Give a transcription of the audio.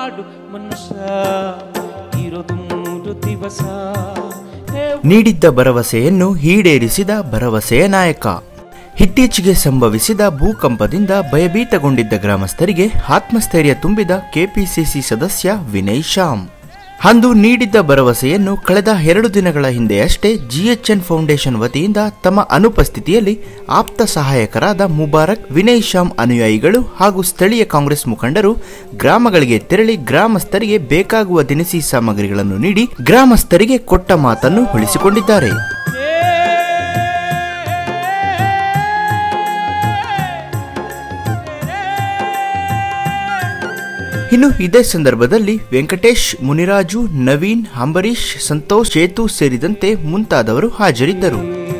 ಮಾಡು ಮನುಷ್ಯ ಇರೋದು ಮೂರು ದಿವಸ ಹೇ ನೀಡಿದ್ದ ಭರವಸೆಯನ್ನು ಈಡೇರಿಸಿದ ಭರವಸೆಯ ನಾಯಕ ಇತ್ತೀಚೆಗೆ ಸಂಭವಿಸಿದ ಭೂಕಂಪದಿಂದ ಭಯಭೀತಗೊಂಡಿದ್ದ ಗ್ರಾಮಸ್ಥರಿಗೆ ಆತ್ಮಸ್ಥೈರ್ಯ ತುಂಬಿದ ಕೆಪಿಸಿಸಿ ಸದಸ್ಯ ವಿನಯ್ ಶ್ಯಾಮ್ ಅಂದು ನೀಡಿದ್ದ ಭರವಸೆಯನ್ನು ಕಳೆದ ಎರಡು ದಿನಗಳ ಹಿಂದೆಯಷ್ಟೇ ಜಿಎಚ್ಎನ್ ಫೌಂಡೇಶನ್ ವತಿಯಿಂದ ತಮ್ಮ ಅನುಪಸ್ಥಿತಿಯಲ್ಲಿ ಆಪ್ತ ಸಹಾಯಕರಾದ ಮುಬಾರಕ್ ವಿನಯ್ ಶ್ಯಾಮ್ ಅನುಯಾಯಿಗಳು ಹಾಗೂ ಸ್ಥಳೀಯ ಕಾಂಗ್ರೆಸ್ ಮುಖಂಡರು ಗ್ರಾಮಗಳಿಗೆ ತೆರಳಿ ಗ್ರಾಮಸ್ಥರಿಗೆ ಬೇಕಾಗುವ ದಿನಸಿ ಸಾಮಗ್ರಿಗಳನ್ನು ನೀಡಿ ಗ್ರಾಮಸ್ಥರಿಗೆ ಕೊಟ್ಟ ಮಾತನ್ನು ಉಳಿಸಿಕೊಂಡಿದ್ದಾರೆ ಇನ್ನು ಇದೇ ಸಂದರ್ಭದಲ್ಲಿ ವೆಂಕಟೇಶ್ ಮುನಿರಾಜು ನವೀನ್ ಅಂಬರೀಶ್ ಸಂತೋಷ್ ಚೇತು ಸೇರಿದಂತೆ ಮುಂತಾದವರು ಹಾಜರಿದ್ದರು